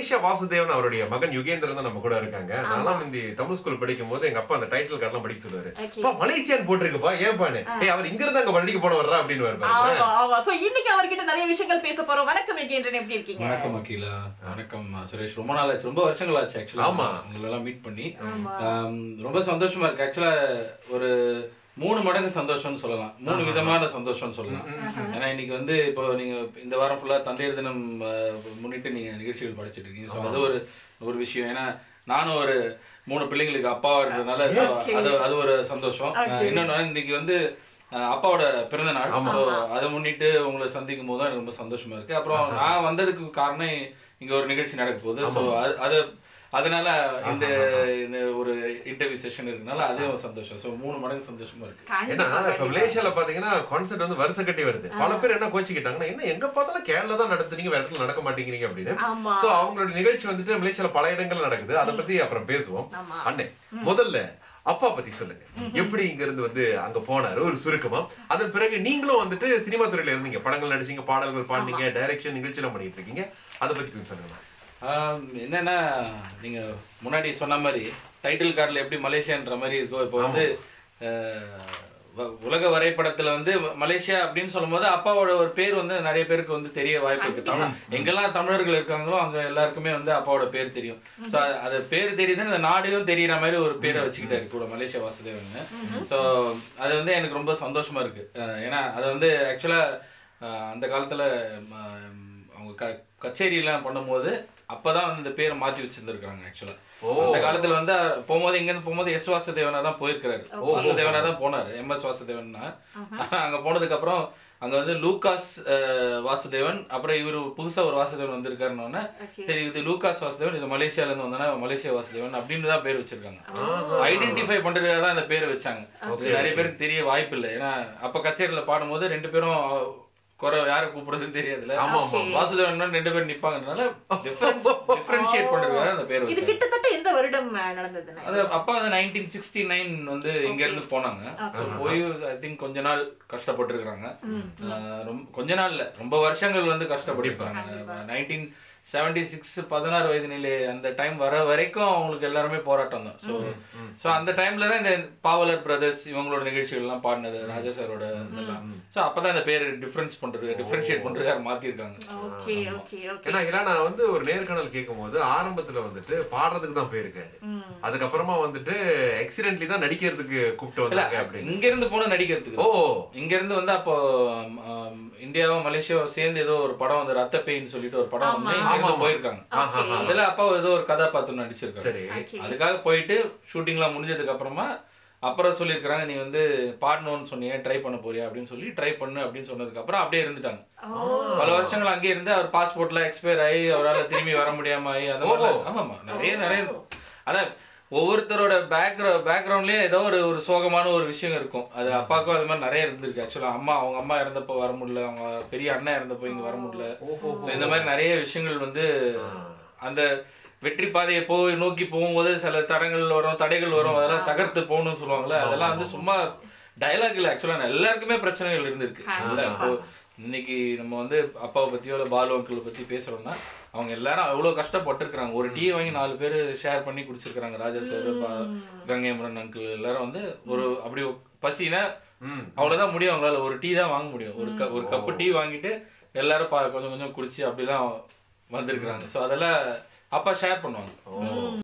Malaysia Vasudevan அவருடைய மகன் யுகேந்திரன் தான் நம்ம கூட இருக்காங்க நான்லாம் இந்த தமிழ் ஸ்கூல் படிக்கும் போது எங்க அப்பா அந்த டைட்டில் கார்டெல்லாம் படிக்க சொல்லுவாரு Okay. "அப்பா, மலேசியான்னு போட்டிருக்குப்பா ஏன்பான்னு ஏய் அவர் இங்க இருந்து அங்க படிக்க போன வர்றா அப்படின்னு வருவாரு ஆமா ஆமா சோ இன்னைக்கு அவர்கிட்ட நிறைய விஷயங்கள் பேச போறோம் வணக்கம் எகேந்திரன் எப்படி இருக்கீங்க வணக்கம் அகிலா வணக்கம் சுரேஷ் ரொம்ப நாள் ஆச்சு ரொம்ப வருஷங்கள் ஆச்சு ஆக்சுவலா ஆமா. உங்களெல்லாம் மீட் பண்ணி ஆமா. ஆம், ரொம்ப சந்தோஷமா இருக்கு ஆக்சுவலா ஒரு மூணு மடங்கு சந்தோஷம்னு சொல்லலாம் மூணு விதமான சந்தோஷம்னு சொல்லலாம் ஏன்னா இன்னைக்கு வந்து இப்போ நீங்க இந்த வாரம் ஃபுல்லா தந்தையர் தினம் அஹ், முன்னிட்டு நீங்க நிகழ்ச்சிகள் படிச்சிட்டு இருக்கீங்க ஸோ அது ஒரு ஒரு விஷயம் ஏன்னா நானும் ஒரு மூணு பிள்ளைங்களுக்கு அப்பாவா இருக்கிறதுனால so அது அது ஒரு சந்தோஷம் அஹ், இன்னொன்னு இன்னைக்கு வந்து அஹ், அப்பாவோட பிறந்த நாள் ஸோ அதை முன்னிட்டு உங்களை சந்திக்கும் போது தான் எனக்கு ரொம்ப சந்தோஷமா இருக்கு அப்புறம் நான் வந்ததுக்கு காரணம் இங்க ஒரு நிகழ்ச்சி நடக்க போகுது ஸோ அது அதனால இந்த இந்த ஒரு இன்டர்வியூ செஷன் இருக்கனால அதே ஒரு சந்தோஷம் ஸோ மூணு மடங்கு சந்தோஷமா இருக்கு ஏன்னா கண்டிப்பா இப்ப மலேசியால பாத்தீங்கன்னா கான்செர்ட் வந்து வருஷ கட்டி வருது பல பேர் என்ன கோச்சிக்கிட்டாங்கன்னா என்ன எங்க பார்த்தாலும் கேரளா தான் நடத்துறீங்க வேற இடத்துல நடக்க மாட்டேங்கிறீங்க அப்படின்னு ஆமா சோ அவங்களோட நிகழ்ச்சி வந்துட்டு மலேசியால பல இடங்கள்ல நடக்குது அதை பத்தி அப்புறம் பேசுவோம் ஆமா. அண்ணே முதல்ல அப்பா பத்தி சொல்லுங்க எப்படி இங்க இருந்து வந்து அங்க போனாரு ஒரு சுருக்கமா அதன் பிறகு நீங்களும் வந்துட்டு சினிமா துறையில இருந்தீங்க படங்கள் நடிச்சீங்க பாடல்கள் பாடுனீங்க டைரக்ஷன் நிகழ்ச்சி எல்லாம் பண்ணிட்டு இருக்கீங்க அதை பத்தி கொஞ்சம் சொல்லுங்க ஆம், என்னன்னா நீங்க முன்னாடி சொன்ன மாதிரி டைட்டில் கார்டில் எப்படி மலேசியான்ற மாதிரி இருக்கோ இப்போ வந்து அஹ், வ- உலக வரைபடத்துல வந்து ம- மலேசியா அப்படின்னு சொல்லும்போது அப்பாவோட ஒரு பேர் வந்து நிறைய பேருக்கு வந்து தெரிய வாய்ப்பு இருக்கு தமிழ் எங்கெல்லாம் தமிழர்கள் இருக்காங்களோ அங்க எல்லாருக்குமே வந்து அப்பாவோட பேர் தெரியும் ஸோ அது பேர் தெரியுதுன்னு அந்த நாடையும் தெரியுற மாதிரி ஒரு பேரை வச்சுக்கிட்டாரு கூட மலேசியா வாசுதேவன் ஸோ அது வந்து எனக்கு ரொம்ப சந்தோஷமா இருக்கு அஹ், ஏன்னா அது வந்து ஆக்சுவலா அந்த காலத்துல ம- அவங்க க கச்சேரியெல்லாம் பண்ணும்போது அப்பதான் வந்து இந்த பேரை மாத்தி வச்சிருந்திருக்காங்க ஆக்சுவலா அந்த காலத்துல வந்து போகும்போது இங்க இருந்து போகும்போது எஸ் வாசுதேவனா தான் போயிருக்கிறாரு வாசுதேவனா தான் போனாரு எம் எஸ் வாசுதேவன்னா ஆனா அங்க போனதுக்கு அப்புறம் அங்க வந்து லூகாஸ் அஹ், வாசுதேவன் அப்புறம் இவரு புதுசா ஒரு வாசுதேவன் வந்திருக்காருன்னு சரி இது லூகாஸ் வாசுதேவன் இது மலேசியால இருந்து வந்தோன்னா மலேசியா வாசுதேவன் அப்படின்னு தான் பேர் வச்சிருக்காங்க ஐடென்டிஃபை பண்றதுக்காக தான் அந்த பேர் வச்சாங்க இது நிறைய பேருக்கு தெரிய வாய்ப்பு இல்லை ஏன்னா அப்ப கச்சேரியில பாடும்போது ரெண்டு பேரும் அஹ், குறை யாரை கூப்பிடுறதுன்னு தெரியாதுல்ல ஆமா ஆமா வாசுதேவன் ரெண்டு பேரும் நிப்பாங்கன்றனால டிஃபரன்ஷியேட் பண்றதுக்காக அந்த பேர் இது வச்சாங்க கிட்டத்தட்ட எந்த வருடம் அஹ், நடந்ததுன்னு அது அப்பா வந்து நைன்டீன் சிக்ஸ்டி நைன் வந்து இங்க இருந்து போனாங்க So, போய் ஐ திங்க் கொஞ்ச நாள் கஷ்டப்பட்டிருக்கிறாங்க ஆஹ் ரொம்ப கொஞ்ச நாள் இல்ல ரொம்ப வருஷங்கள் வந்து கஷ்டப்பட்டிருக்காங்க நைன்டீன் செவன்டி சிக்ஸ் பதினாறு வயது நிலை அந்த டைம் வர வரைக்கும் அவங்களுக்கு எல்லாருமே போராட்டம் தான் ஸோ ஸோ அந்த டைம்ல தான் இந்த பாவலர் பிரதர்ஸ் இவங்களோட நிகழ்ச்சிகள் எல்லாம் பாடினது ராஜா சாரோட இதெல்லாம் ஸோ அப்பதான் இந்த பேர் டிஃபரன்ஸ் பண்றது டிஃபரன்ஷியேட் பண்றதுக்காக மாத்திருக்காங்க ஓகே ஓகே ஓகே ஏன்னா இதெல்லாம் நான் வந்து ஒரு நேர்காணல் கேட்கும் போது ஆரம்பத்துல வந்துட்டு பாடுறதுக்கு தான் போயிருக்காரு அதுக்கப்புறமா வந்துட்டு ஆக்சிடென்ட்லி தான் நடிக்கிறதுக்கு கூப்பிட்டு வந்தாங்க அப்படின்னு இங்க இருந்து போன நடிக்கிறதுக்கு ஓ இங்க இருந்து வந்து அப்போ ஆம், ஆம், இந்தியாவும் மலேசியாவும் சேர்ந்து ஏதோ ஒரு படம் வந்து ரத்த பேய்ன்னு சொல்லிட்டு ஒரு படம் வந்து இங்க இருந்து போயிருக்காங்க ஆஹா, ஆஹா. அதுல அப்பா ஏதோ ஒரு கதாபாத்திரம் நடிச்சிருக்காங்க சரி Okay. அதுக்காக போயிட்டு ஷூட்டிங்லாம் முடிஞ்சதுக்கு அப்புறமா அப்புறம் சொல்லியிருக்கிறாங்க நீ வந்து பாடணும்னு சொன்னியே ட்ரை பண்ண போறியா அப்படின்னு சொல்லி ட்ரை பண்ணு அப்படின்னு சொன்னதுக்கு அப்புறம் அப்படியே இருந்துட்டாங்க பல வருஷங்கள் அங்கேயே இருந்து அவர் பாஸ்போர்ட்லாம் எக்ஸ்பயர் ஆகி அவரால் திரும்பி வர முடியாம ஆகி அந்த மாதிரி ஆமாமா நிறைய நிறைய அதான் ஒவ்வொருத்தரோட பேக்ரவுண்ட் பேக்ரவுண்ட்லயே ஏதோ ஒரு ஒரு சோகமான ஒரு விஷயம் இருக்கும் அது அப்பாவுக்கும் அது மாதிரி நிறைய இருந்திருக்கு ஆக்சுவலா அம்மா அவங்க அம்மா இறந்தப்போ வர முடியல அவங்க பெரிய அண்ணன் இறந்தப்போ இங்க வர முடியல ஓஹோ ஸோ இந்த மாதிரி நிறைய விஷயங்கள் வந்து அந்த வெற்றி பாதையை போய் நோக்கி போகும்போது சில தடங்கள் வரும் தடைகள் வரும் அதெல்லாம் தகர்த்து போகணும்னு சொல்லுவாங்கல்ல அதெல்லாம் வந்து சும்மா டயலாக் இல்லை ஆக்சுவலாக எல்லாருக்குமே பிரச்சனைகள் இருந்திருக்கு இல்ல இப்போ இன்னைக்கு நம்ம வந்து அப்பாவை பத்தியோ இல்லை பாலு அங்கிள் பத்தி பேசுறோம்னா அவங்க எல்லாரும் அவ்வளோ கஷ்டப்பட்டிருக்கிறாங்க ஒரு டீ வாங்கி நாலு பேர் ஷேர் பண்ணி குடிச்சிருக்கிறாங்க ராஜா சார் கங்கைமரன் அங்கிள் எல்லாரும் வந்து ஒரு அப்படி பசினா ம் அவ்வளவுதான் முடியும் அவங்களால ஒரு டீ தான் வாங்க முடியும் ஒரு க- ஒரு கப்பு டீ வாங்கிட்டு எல்லாரும் பா- கொஞ்சம் கொஞ்சம் குடிச்சு அப்படிலாம் வந்திருக்கிறாங்க ஸோ அதெல்லாம் அப்பா ஷேர் பண்ணுவாங்க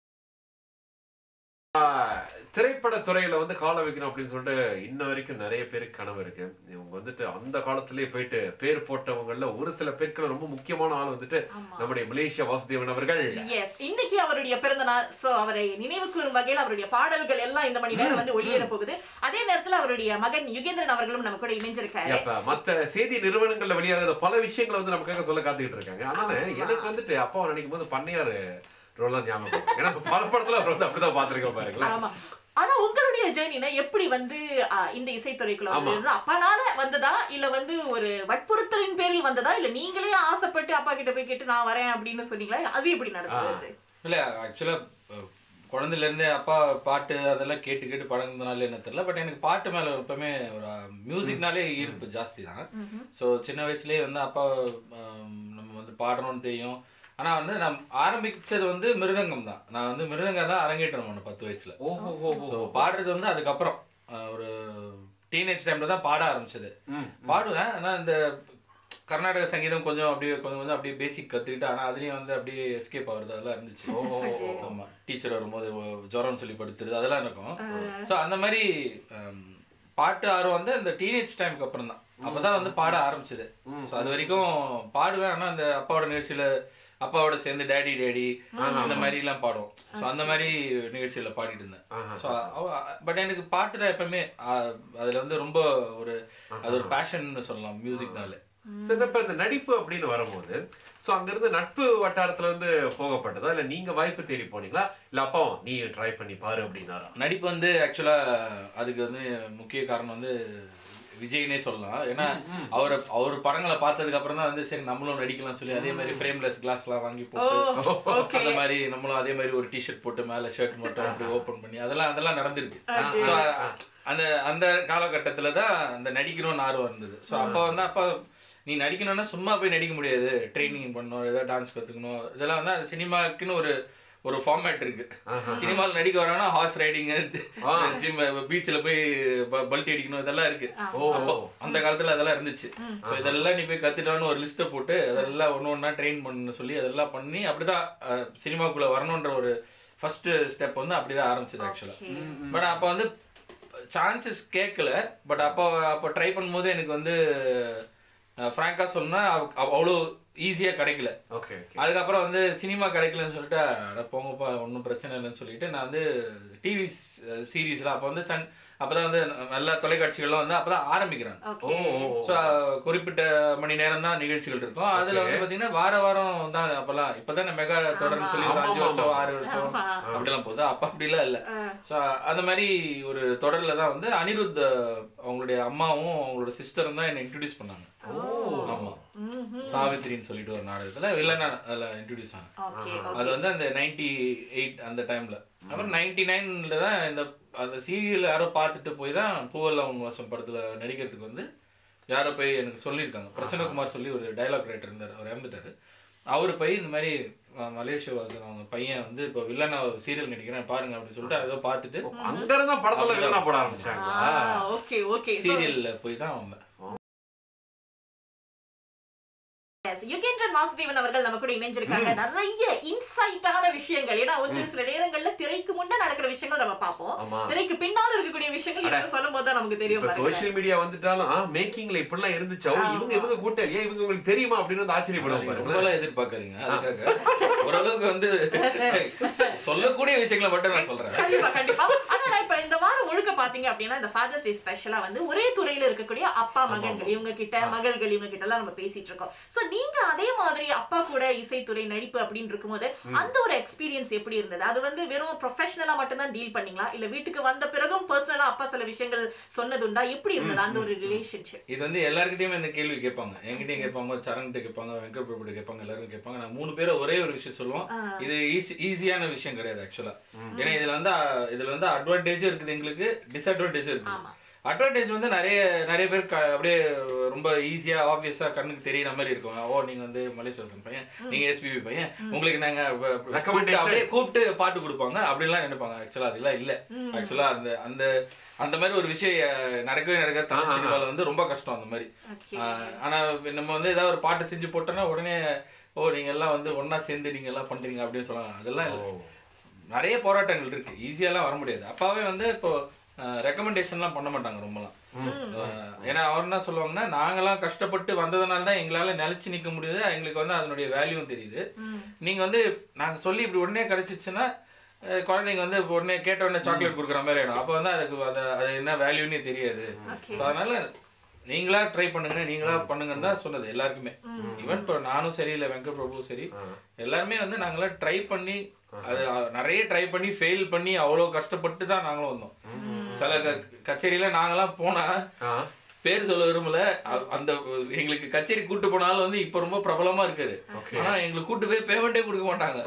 திரைப்பட துறையில வந்து கால வைக்கணும் அப்படின்னு சொல்லிட்டு இன்ன வரைக்கும் நிறைய பேருக்கு கனவு இருக்கு இவங்க வந்துட்டு அந்த காலத்திலேயே போயிட்டு பேர் போட்டவங்கல ஒரு சில பேருக்கு ரொம்ப முக்கியமான ஆள் வந்துட்டு நம்முடைய மலேசியா வாசுதேவன் அவர்கள் எஸ் இன்னைக்கு அவருடைய பிறந்த நாள் சோ அவரை நினைவு கூறும் வகையில் அவருடைய பாடல்கள் எல்லாம் இந்த மணி நேரம் வந்து ஒளியேற போகுது அதே நேரத்துல அவருடைய மகன் யுகேந்திரன் அவர்களும் நம்ம கூட இணைஞ்சிருக்காரு அப்ப மத்த செய்தி நிறுவனங்கள்ல வெளியாகாத பல விஷயங்களை வந்து நமக்காக சொல்ல காத்துக்கிட்டு இருக்காங்க அதனால எனக்கு வந்துட்டு அப்பாவை நினைக்கும் போது பண்ணையாரு ரோல் தான் ஞாபகம் வரும். ஏன்னா பல படத்துல அவர் வந்து அப்படிதான் பாத்துருக்கோம் பாருங்களேன் ஆமா ஆனா உங்களுடைய ஜேர்னினா எப்படி வந்து ஆ, இந்த இசைத்துறைக்குள்ள வந்து அப்பனால வந்ததா இல்ல வந்து ஒரு வற்புறுத்தலின் பேரில் வந்ததா இல்ல நீங்களே ஆசைப்பட்டு அப்பா கிட்ட போய் கேட்டு நான் வரேன் அப்படின்னு சொன்னீங்களா அது எப்படி நடந்தது இல்ல ஆக்சுவலா குழந்தையில இருந்தே அப்பா பாட்டு அதெல்லாம் கேட்டு கேட்டு பழகுனதுனால என்ன தெரியல பட் எனக்கு பாட்டு மேல எப்பவுமே ஒரு மியூசிக்னாலே ஈர்ப்பு ஜாஸ்தி தான் ஸோ சின்ன வயசுலயே வந்து அப்பா ஆம், நம்ம வந்து பாடணும்னு தெரியும் ஆனா வந்து நான் ஆரம்பிச்சது வந்து மிருதங்கம் தான் நான் வந்து மிருதங்கம் தான் அரங்கேற்றம் பண்ணேன் பத்து வயசுல ஓஹோ ஓஹோ ஸோ பாடுறது வந்து அதுக்கப்புறம் அஹ், ஒரு டீனேஜ் டைம்ல தான் பாட ஆரம்பிச்சது ம் பாடுவேன் ஆனா இந்த கர்நாடக சங்கீதம் கொஞ்சம் அப்படியே கொஞ்சம் கொஞ்சம் அப்படியே பேசிக் கத்துக்கிட்டு ஆனா அதுலயும் வந்து அப்படியே எஸ்கேப் ஆகுறது அதெல்லாம் இருந்துச்சு ஓஹோ ஆமா டீச்சர் வரும்போது ஒ- ஜுரம் சொல்லி படுத்துறது அதெல்லாம் இருக்கும் ஸோ அந்த மாதிரி ஹம், பாட்டு ஆர்வம் வந்து அந்த டீனேஜ் டைமுக்கு அப்புறம் தான் அப்பதான் வந்து பாட ஆரம்பிச்சது ஸோ அது வரைக்கும் பாடுவேன் ஆனா அந்த அப்பாவோட நிகழ்ச்சியில அப்பாவோட சேர்ந்து டேடி டேடி அந்த மாதிரி எல்லாம் பாடுவோம் ஸோ அந்த மாதிரி நிகழ்ச்சியில பாடிட்டு இருந்தேன் ஆஹா. ஸோ பட் எனக்கு பாட்டு தான் எப்பவுமே ஆஹ், அதுல வந்து ரொம்ப ஒரு அது ஒரு பேஷன் சொல்லலாம் மியூசிக்னால சரி இப்ப இந்த நடிப்பு அப்படின்னு வரும்போது சோ அங்க இருந்து நட்பு வட்டாரத்துல இருந்து போகப்பட்டதா இல்ல நீங்க வாய்ப்பு தேடி போனீங்களா இல்ல அப்பாவும் நீ ட்ரை பண்ணி பாரு அப்படின்னாரா நடிப்பு வந்து ஆக்சுவலா அதுக்கு வந்து முக்கிய காரணம் வந்து விஜய்னே சொல்லலாம் ஏன்னா அவர் அவர் படங்களை பார்த்ததுக்கு அப்புறம் தான் வந்து சரி நம்மளும் நடிக்கலாம் சொல்லி அதே மாதிரி ஃப்ரேம்லெஸ் கிளாஸ்லாம் வாங்கி போட்டு ஓகே அந்த மாதிரி நம்மளும் அதே மாதிரி ஒரு டிஷர்ட் போட்டு மேல ஷர்ட் மட்டும் அப்படி ஓபன் பண்ணி அதெல்லாம் அதெல்லாம் நடந்திருக்கு Okay. So, அந்த அந்த காலகட்டத்துல தான் அந்த நடிக்கணும்னு ஆர்வம் இருந்தது ஸோ அப்போ வந்து அப்போ நீ நடிக்கணும்னா சும்மா போய் நடிக்க முடியாது ட்ரைனிங் பண்ணணும் ஏதாவது டான்ஸ் கத்துக்கணும் இதெல்லாம் வந்து அது சினிமாக்குன்னு ஒரு ஒரு ஃபார்மேட் இருக்கு சினிமாவில் நடிக்க வராங்கன்னா ஹார்ஸ் ரைடிங் ஜிம் பீச்சில் போய் பல்ட்டி அடிக்கணும் இதெல்லாம் இருக்கு ஓ அப்போ அந்த காலத்துல அதெல்லாம் இருந்துச்சு ஸோ இதெல்லாம் நீ போய் கத்துட்டான்னு ஒரு லிஸ்ட்டை போட்டு அதெல்லாம் ஒன்று ஒன்றா ட்ரெயின் பண்ண சொல்லி அதெல்லாம் பண்ணி அப்படிதான் அஹ், சினிமாக்குள்ள வரணுன்ற ஒரு ஃபர்ஸ்ட் ஸ்டெப் வந்து அப்படிதான் ஆரம்பிச்சது ஆக்சுவலா பட் அப்போ வந்து சான்சஸ் கேட்கல பட் அப்போ அப்போ ட்ரை பண்ணும்போது எனக்கு வந்து ஃப்ராங்காக சொன்னா அவ்வளோ ஈஸியாக கிடைக்கல ஓகே அதுக்கப்புறம் வந்து சினிமா கிடைக்கலன்னு சொல்லிட்டு அட போங்கப்பா ஒன்றும் பிரச்சனை இல்லைன்னு சொல்லிட்டு நான் வந்து டிவி சீரீஸ்லாம் அப்போ வந்து சன் அப்பதான் வந்து எல்லா தொலைக்காட்சிகள்லாம் வந்து அப்பதான் ஆரம்பிக்கிறாங்க ஓ ஓகே ஸோ குறிப்பிட்ட மணி நேரம் தான் நிகழ்ச்சிகள் இருக்கும் அதுல வந்து பாத்தீங்கன்னா வார வாரம் தான் அப்பெல்லாம் இப்பதான் மெகா தொடர்னு சொல்லி ஒரு ஆமா, அஞ்சு ஆமா, வருஷம் ஆமா. ஆறு வருஷம் ஆமா. அப்படிலாம் போகுது அப்ப அப்படிலாம் இல்ல ஸோ அந்த மாதிரி ஒரு தொடர்ல தான் வந்து அனிருத் அவங்களுடைய அம்மாவும் அவங்களோட சிஸ்டரும் தான் என்னை இன்ட்ரடியூஸ் பண்ணாங்க ஆமா சாவித்ரின்னு சொல்லிட்டு ஒரு நாடகத்துல வில்லனா அதுல இன்ட்ரடியூஸ் ஆனாங்க ஓகே அது வந்து அந்த நைன்டி எயிட் அந்த டைம்ல அப்புறம் நைன்டி நைன்ல தான் இந்த அந்த சீரியல் யாரோ பார்த்துட்டு போய் தான் பூவெல்லாம் உன் வாசம் படத்துல நடிக்கிறதுக்கு வந்து யாரோ போய் எனக்கு சொல்லியிருக்காங்க பிரசன்னகுமார் சொல்லி ஒரு டயலாக் ரைட்டர் இருந்தார் அவர் இறந்துட்டாரு அவர் போய் இந்த மாதிரி அஹ், மலேசிய வாசன் அவங்க பையன் வந்து இப்போ வில்லனா ஒரு சீரியல் நடிக்கிறேன் பாருங்க அப்படின்னு சொல்லிட்டு அதை பார்த்துட்டு அங்க இருந்தா படத்துல வில்லனா போட ஆரம்பிச்சாங்களா ஓகே ஓகே சீரியல்ல போய் தான் அவங்க யுகேந்திரன் வாசுதேவன் அவர்கள் நம்ம கூட இணைஞ்சிருக்காங்க நிறைய இன்சைட்டான விஷயங்கள் ஏன்னா வந்து சில நேரங்கள்ல திரைக்கு முன்ன நடக்கிற விஷயங்கள் நம்ம பார்ப்போம் ஆமா திரைக்கு பின்னால இருக்கக்கூடிய விஷயங்கள் இப்ப சொல்லும் போது தான் நமக்கு தெரியும் இப்ப பாருங்க. சோசியல் மீடியா வந்துட்டாலும் மேக்கிங்ல இப்படிலாம் இருந்துச்சா ஓ, இவங்க இவங்க கூட்டம் ஏன் இவங்க உங்களுக்கு தெரியுமா அப்படின்னு வந்து ஆச்சரியப்படுவோம் பாருங்க ரொம்பலாம் எதிர்பார்க்காதீங்க அதுக்காக ஓரளவுக்கு வந்து சொல்லக்கூடிய விஷயங்களை மட்டும் நான் சொல்றேன் கண்டிப்பா கண்டிப்பா ஆனா நான் இப்ப இந்த வாரம் முழுக்க பாத்தீங்க அப்படின்னா இந்த ஃபாதர்ஸ் டே ஸ்பெஷலா வந்து ஒரே துறையில இருக்கக்கூடிய அப்பா மகன்கள் இவங்க கிட்ட மகள்கள் இவங்க கிட்ட எல்லாம் நம்ம பேசிட்டு இருக்கோம் சோ நீங்க அதே மாதிரி அப்பா கூட இசைத்துறை நடிப்பு அப்படின்னு இருக்கும்போது அந்த ஒரு எக்ஸ்பீரியன்ஸ் எப்படி இருந்தது அது வந்து வெறும் ப்ரொஃபஷனலா மட்டும்தான் டீல் பண்ணீங்களா இல்ல வீட்டுக்கு வந்த பிறகும் பர்சனலா அப்பா சில விஷயங்கள் சொன்னதுண்டா எப்படி இருந்தது அந்த ஒரு ரிலேஷன்ஷிப் இது வந்து எல்லாருக்கிட்டையுமே இந்த கேள்வி கேட்பாங்க என்கிட்டயும் கேட்பாங்க சரண்கிட்ட கேட்பாங்க வெங்கட் பிரபுட்ட கேட்பாங்க எல்லாரும் கேட்பாங்க நான் மூணு பேரும் ஒரே ஒரு விஷயம் சொல்லுவோம் இது ஈஸி ஈஸியான விஷயம் கிடையாது ஆக்சுவலா ஏன்னா இதுல வந்து அஹ், இதுல வந்து அட்வான்டேஜும் இருக்குது எங்களுக்கு டிஸ்அட்வான்டேஜும் இருக்குது ஆமா அட்வான்டேஜ் வந்து நிறைய நிறைய பேர் க- அப்படியே ரொம்ப ஈஸியா ஆப்வியஸா கண்ணுக்கு தெரியுற மாதிரி இருக்கும் ஓ நீங்க வந்து மலேசியாசன் பையன் நீங்க எஸ்பிபி பையன் உங்களுக்கு நாங்க வ- வ- Recommendation. கூப்பிட்டு அப்படியே கூப்பிட்டு பாட்டு கொடுப்பாங்க அப்படிலாம் நினைப்பாங்க ஆக்சுவலா அதெல்லாம் இல்ல ஆக்சுவலா அந்த அந்த அந்த மாதிரி ஒரு விஷயம் அஹ், நடக்கவே நடக்காது தமிழ் சினிமால வந்து ரொம்ப கஷ்டம் அந்த மாதிரி ஓகே ஆஹ் ஆனா நம்ம வந்து ஏதாவது ஒரு பாட்டு செஞ்சு போட்டோம்னா உடனே ஓ நீங்க எல்லாம் வந்து ஒண்ணா சேர்ந்து நீங்க எல்லாம் பண்றீங்க அப்படின்னு சொல்லுவாங்க அதெல்லாம் இல்ல. நிறைய போராட்டங்கள் இருக்கு ஈஸியாலாம் வர முடியாது அப்பாவே வந்து இப்போ ரெக்கமெண்டேஷன்லாம் பண்ண மாட்டாங்க ரொம்பலாம் ஆஹ் ஏன்னா அவர் என்ன சொல்லுவாங்கன்னா நாங்கெல்லாம் கஷ்டப்பட்டு வந்ததுனால தான் எங்களால நிலைச்சு நிக்க முடியுது எங்களுக்கு வந்து அதனுடைய வேல்யூவும் தெரியுது நீங்க வந்து நாங்க சொல்லி இப்படி உடனே கிடைச்சிச்சுன்னா அஹ் குழந்தைங்க வந்து இப்ப உடனே கேட்ட உடனே சாக்லேட் கொடுக்குற மாதிரி ஆயிடும் அப்போ வந்து அதுக்கு அது அது என்ன வேல்யூன்னே தெரியாது ஓகே ஸோ அதனால நீங்களா ட்ரை பண்ணுங்க நீங்களா பண்ணுங்கன்னு தான் சொன்னது எல்லாருக்குமே ஈவன் இப்போ நானும் சரி இல்லை வெங்கட் பிரபுவும் சரி எல்லாருமே வந்து நாங்களாம் ட்ரை பண்ணி அது அஹ், நிறைய ட்ரை பண்ணி ஃபெயில் பண்ணி அவ்வளோ கஷ்டப்பட்டு தான் நாங்களும் வந்தோம் சில க- கச்சேரியில நாங்களாம் போனா பேர் சொல்ல விரும்பல அ- அந்த எங்களுக்கு கச்சேரி கூட்டு போனாலும் வந்து இப்ப ரொம்ப பிரபலமா இருக்காரு ஆனா எங்களுக்கு கூட்டு போய் பேமெண்டே கொடுக்க மாட்டாங்க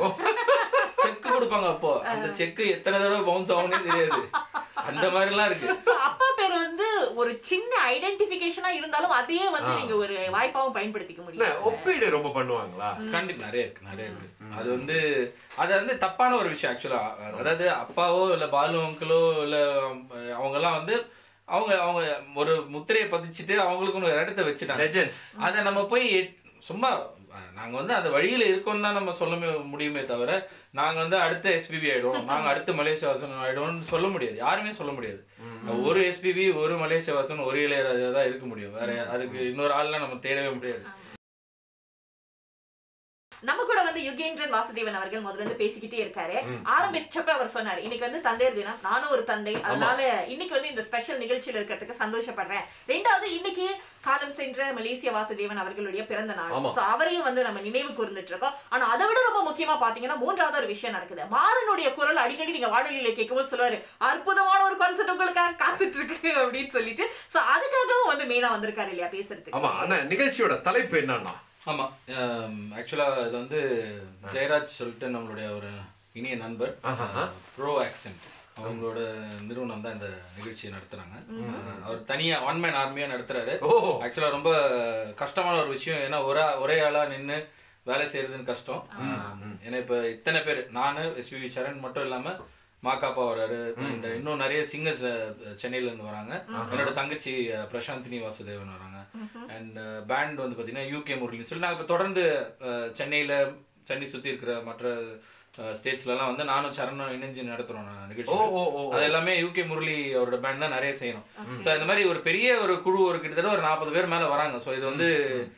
செக் கொடுப்பாங்க அப்போ அந்த செக் எத்தனை தடவை பவுன்ஸ் ஆகும்னே தெரியாது அந்த மாதிரி எல்லாம் இருக்கு சோ அப்பா பேர் வந்து ஒரு சின்ன ஐடென்டிபிகேஷனா இருந்தாலும் அதையே வந்து ஆ. நீங்க ஒரு வாய்ப்பாவும் பயன்படுத்திக்க என்ன, முடியும் ஒப்பீடு ரொம்ப பண்ணுவாங்களா கண்டிப்பா நிறைய இருக்கு நிறைய இருக்கு அது வந்து அது வந்து தப்பான ஒரு விஷயம் ஆக்சுவலா அதாவது அப்பாவோ இல்ல பாலு அங்கிளோ இல்ல அவங்க எல்லாம் வந்து அவங்க அவங்க ஒரு முத்திரையை பதிச்சுட்டு அவங்களுக்கு ஒரு இடத்த வச்சுட்டாங்க லெஜெண்ட்ஸ் அதை நம்ம போய் எட்- சும்மா அஹ், நாங்க வந்து அந்த வழியில இருக்கோம்னு தான் நம்ம சொல்ல மு- முடியுமே தவிர நாங்க வந்து அடுத்த எஸ்பிபி ஆயிடுவோம் நாங்க அடுத்த மலேசியா வாசன் ஆயிடுவோம்னு சொல்ல முடியாது யாருமே சொல்ல முடியாது ஒரு எஸ்பிபி ஒரு மலேசியா வாசன் ஒரு இளையராஜா தான் இருக்க முடியும் வேற அதுக்கு இன்னொரு ஆள்லாம் நம்ம தேடவே முடியாது நம்ம கூட வந்து யுகேந்திரன் வாசுதேவன் அவர்கள் முதல்ல இருந்து பேசிக்கிட்டே இருக்காரு ஆரம்பிச்சப்ப அவர் சொன்னாரு இன்னைக்கு வந்து தந்தையர் தினம் நானும் ஒரு தந்தை அதனால இன்னைக்கு வந்து இந்த ஸ்பெஷல் நிகழ்ச்சியில இருக்கிறதுக்கு சந்தோஷப்படுறேன் ரெண்டாவது இன்னைக்கு காலம் சென்ற மலேசிய வாசுதேவன் அவர்களுடைய பிறந்த நாள் ஆமா. சோ அவரையும் வந்து நம்ம நினைவு கூர்ந்துட்டு இருக்கோம் ஆனா அதை விட ரொம்ப முக்கியமா பாத்தீங்கன்னா மூன்றாவது ஒரு விஷயம் நடக்குது மாறனுடைய குரல் அடிக்கடி நீங்க வானொலியில கேட்கும்போது சொல்லுவாரு அற்புதமான ஒரு கான்செப்ட் உங்களுக்காக காத்துட்டு இருக்கு அப்படின்னு சொல்லிட்டு சோ அதுக்காகவும் வந்து மெயினா வந்திருக்காரு இல்லையா ஆமா பேசுறதுக்கு ஆனா நிகழ்ச்சியோட தலைப்பு என்னன்னா ஆமா ஆக்சுவலா இது வந்து ஜெயராஜ் சொல்லிட்டு நம்மளுடைய ஒரு இனிய நண்பர் ஆஹா. ப்ரோ ஆக்சென்ட் அவங்களோட நிறுவனம் தான் இந்த நிகழ்ச்சியை நடத்துறாங்க அஹ், அவர் தனியா ஒன் மேன் ஆர்மியா நடத்துறாரு ஓ ஆக்சுவலா ரொம்ப கஷ்டமான ஒரு விஷயம் ஏன்னா ஒரே ஒரே ஆளா நின்னு வேலை செய்யறதுன்னு கஷ்டம் அஹ், ஏன்னா இப்ப இத்தனை பேர் நானு எஸ்பிவி சரண் மட்டும் இல்லாம மாக்காப்பா வராரு and இன்னும் நிறைய சிங்கர்ஸ் சென்னையில இருந்து வராங்க என்னோட தங்கச்சி அஹ், பிரசாந்தினி வாசுதேவன் வராங்க அண்ட் பேண்ட் வந்து பாத்தீங்கன்னா யூகே முரளின்னு சொல்லி நாங்க இப்ப தொடர்ந்து அஹ், சென்னையில சென்னை சுத்தி இருக்கிற மற்ற ஸ்டேட்ஸ்ல எல்லாம் வந்து நானும் சரணும் இணைஞ்சு நடத்துறோம் நான் ஓ நிகழ்ச்சி ஓ ஓ அது எல்லாமே யூகே முரளி அவரோட பேண்ட் தான் நிறைய செய்யணும் ஸோ இந்த மாதிரி ஒரு பெரிய ஒரு குழு ஒரு கிட்டத்தட்ட ஒரு நாற்பது பேர் மேல வராங்க ஸோ இது வந்து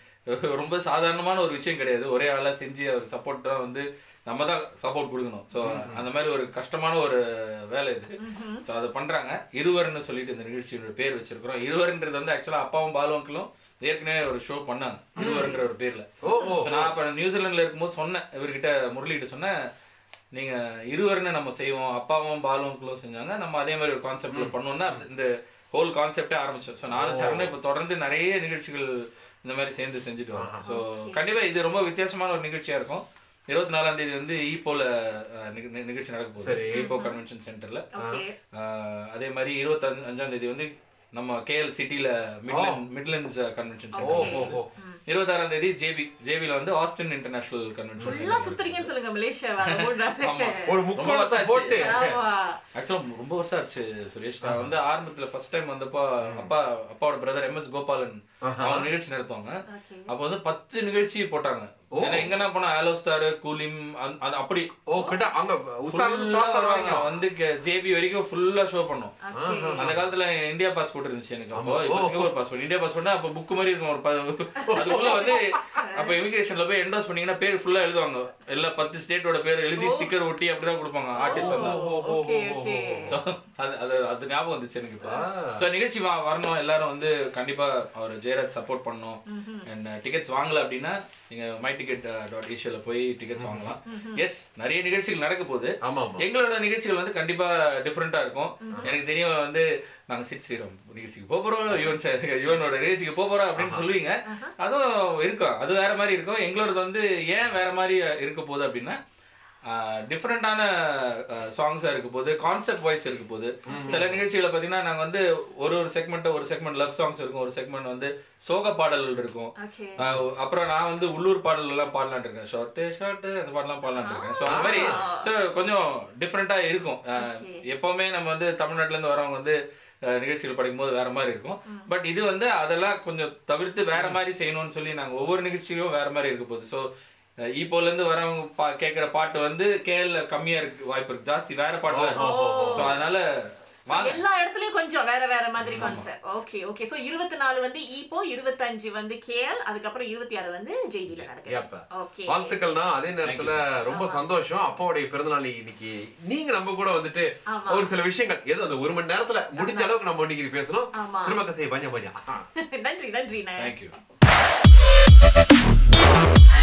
ரொம்ப சாதாரணமான ஒரு விஷயம் கிடையாது ஒரே ஆளா செஞ்சு அவர் சப்போர்ட் தான் வந்து நம்ம தான் சப்போர்ட் கொடுக்கணும் ஸோ அந்த மாதிரி ஒரு கஷ்டமான ஒரு வேலை இது ஸோ அதை பண்றாங்க இருவர்னு சொல்லிட்டு இந்த நிகழ்ச்சியோட பேர் வச்சிருக்கிறோம் இருவர்ன்றது வந்து ஆக்சுவலா அப்பாவும் பாலுவங்களும் ஏற்கனவே ஒரு ஷோ பண்ணாங்க இருவர்ன்ற ஒரு பேர்ல ஓ ஓ ஸோ நான் அப்போ நியூசிலாண்டில் இருக்கும்போது சொன்னேன் இவர்கிட்ட முரளிகிட்ட சொன்னேன் நீங்க இருவருன்னு நம்ம செய்வோம் அப்பாவும் பாலுவங்களும் செஞ்சாங்க நம்ம அதே மாதிரி ஒரு கான்செப்ட்ல பண்ணோம்னா இந்த ஹோல் கான்செப்டே ஆரம்பிச்சோம் ஸோ நானும் சரணம் இப்போ தொடர்ந்து நிறைய நிகழ்ச்சிகள் இந்த மாதிரி சேர்ந்து செஞ்சுட்டு வரோம் ஸோ கண்டிப்பா இது ரொம்ப வித்தியாசமான ஒரு நிகழ்ச்சியா இருக்கும் இருபத்தி நாலாம் தேதி வந்து ஈப்போல அஹ், நிக- நி- நிகழ்ச்சி நடக்க போகுது சரி. ஈப்போ கன்வென்ஷன் சென்டர்ல ஓகே அதே மாதிரி இருபத்தி அஞ்சாம் தேதி வந்து நம்ம கேஎல் சிட்டில மிட்லண்ட் மிட்லண்ட்ஸ் கன்வென்ஷன் ஓ சென்டர் ஓ ஓ இருபத்தாறாம் தேதி ஜேபி ஜேபில வந்து ஆஸ்டின் இன்டர்நேஷனல் கன்வென்ஷன் ஃபுல்லா சுத்துறீங்கன்னு சொல்லுங்க மலேசியா மூணு நாள் ஆமா. ஒரு ரொம்ப முக்கோணத்தை வருஷம் போட்டு ஆமா ஆக்சுவலா ரொம்ப வருஷம் ஆச்சு சுரேஷ் நான் வந்து ஆரம்பத்துல ஃபர்ஸ்ட் டைம் வந்தப்போ அப்பா அப்பாவோட பிரதர் எம் எஸ் கோபாலன் அவங்க நிகழ்ச்சி நடத்துவாங்க ஓகே அப்போ வந்து பத்து நிகழ்ச்சி போட்டாங்க ஏன்னா எங்கன்னா போனா ஆலோ ஸ்டார் கூலிம் அப்படி ஓ கிட்ட அங்க உத்தாரணம் full-ஆ சாத்தர் வருவாங்க. வரைக்கும் வந்து ஜேபி வரைக்கும் ஃபுல்லா ஷோ பண்ணோம் ஓகே அந்த காலத்துல இந்தியா பாஸ்போர்ட் இருந்துச்சு எனக்கு அப்போ இப்போ சிங்கப்பூர் பாஸ்போர்ட் இந்தியா பாஸ்போர்ட் அப்போ புக் மாதிரி இருக்கும் ஒரு ப- அதுக்குள்ள வந்து அப்ப இமிகிரேஷன்ல போய் என்டோஸ் பண்ணீங்கன்னா பேர் ஃபுல்லா எழுதுவாங்க எல்லா பத்து ஸ்டேட்டோட பேர் எழுதி ஸ்டிக்கர் ஒட்டி அப்படிதான் கொடுப்பாங்க ஆர்டிஸ்ட் வந்தா ஓகே ஓகே So, அது அது அது ஞாபகம் வந்துச்சு எனக்கு இப்போ ஸோ நிகழ்ச்சி வா- வரணும் எல்லாரும் வந்து கண்டிப்பா அவர் ஜெயராஜ் சப்போர்ட் பண்ணணும் அண்ட் டிக்கெட்ஸ் வாங்கல அப்படின்னா நீங்க மை டிக்கெட் டாட் ஏஷியால போய் டிக்கெட்ஸ் வாங்கலாம் எஸ் நிறைய நிகழ்ச்சிகள் நடக்க போகுது ஆமா ஆமா எங்களோட நிகழ்ச்சிகள் வந்து கண்டிப்பா டிஃப்ரெண்டா இருக்கும் எனக்கு தெரியும் வந்து நாங்க சிட் ஸ்ரீராம் நிகழ்ச்சிக்கு போக போறோம் யுவன் சார் யுவனோட நிகழ்ச்சிக்கு போக போறோம் அப்படின்னு சொல்லுவீங்க அதுவும் இருக்கும் அது வேற மாதிரி இருக்கும் எங்களோடது வந்து ஏன் வேற மாதிரி இருக்க போகுது அப்படின்னா டிஃப்ரெண்டான சாங்ஸாக இருக்க போது கான்செப்ட் வாய்ஸ் இருக்க போது சில நிகழ்ச்சிகளை பார்த்தீங்கன்னா நாங்கள் வந்து ஒரு ஒரு செக்மெண்ட் ஒரு செக்மெண்ட் லவ் சாங்ஸ் இருக்கும் ஒரு செக்மெண்ட் வந்து சோக பாடல்கள் இருக்கும் ஓகே ஆஹ் அப்புறம் நான் வந்து உள்ளூர் பாடல் எல்லாம் பாடலான் இருக்கேன் ஷார்ட்டு ஷார்ட்டு அந்த பாடலாம் பாடலான் இருக்கேன் ஸோ அந்த மாதிரி ஸோ கொஞ்சம் டிஃப்ரெண்ட்டாக இருக்கும் ஆஹ் Okay. எப்பவுமே நம்ம வந்து தமிழ்நாட்டுல இருந்து வரவங்க வந்து ஆஹ் நிகழ்ச்சிகள் படிக்கும்போது வேற மாதிரி இருக்கும் பட் இது வந்து அதெல்லாம் கொஞ்சம் தவிர்த்து வேற மாதிரி செய்யணும்னு சொல்லி நாங்க ஒவ்வொரு நிகழ்ச்சியும் வேற மாதிரி இருக்க போகுது ஸோ இப்போல இருந்து வரவங்க பா கேட்குற பாட்டு வந்து கேஎல்ல கம்மியா இருக்கு வாய்ப்பு இருக்கு ஜாஸ்தி வேற பாட்டுல ஓ. ஸோ அதனால So, வாங்க எல்லா இடத்துலயும் கொஞ்சம் வேற வேற மாதிரி கான்செப்ட் ஓகே ஓகே சோ இருபத்தி நாலு வந்து ஈப்போ இருபத்தஞ்சு வந்து கேஎல் அதுக்கப்புறம் இருபத்தி ஆறு வந்து ஜெய்டில நடக்குது ஏப்ப. ஓகே வாழ்த்துக்கள்னா அதே நேரத்துல ரொம்ப சந்தோஷம் அப்பாவுடைய பிறந்தநாள் இன்னைக்கு நீங்க நம்ம கூட வந்துட்டு ஆமா ஒரு சில விஷயங்கள் ஏதோ அந்த ஒரு மணி நேரத்துல முடிஞ்ச அளவுக்கு நம்ம இன்னைக்கு பேசணும் ஆமா திரும்ப கசை பஞ்சம் பஞ்சம் நன்றி நன்றி தேங்க்யூ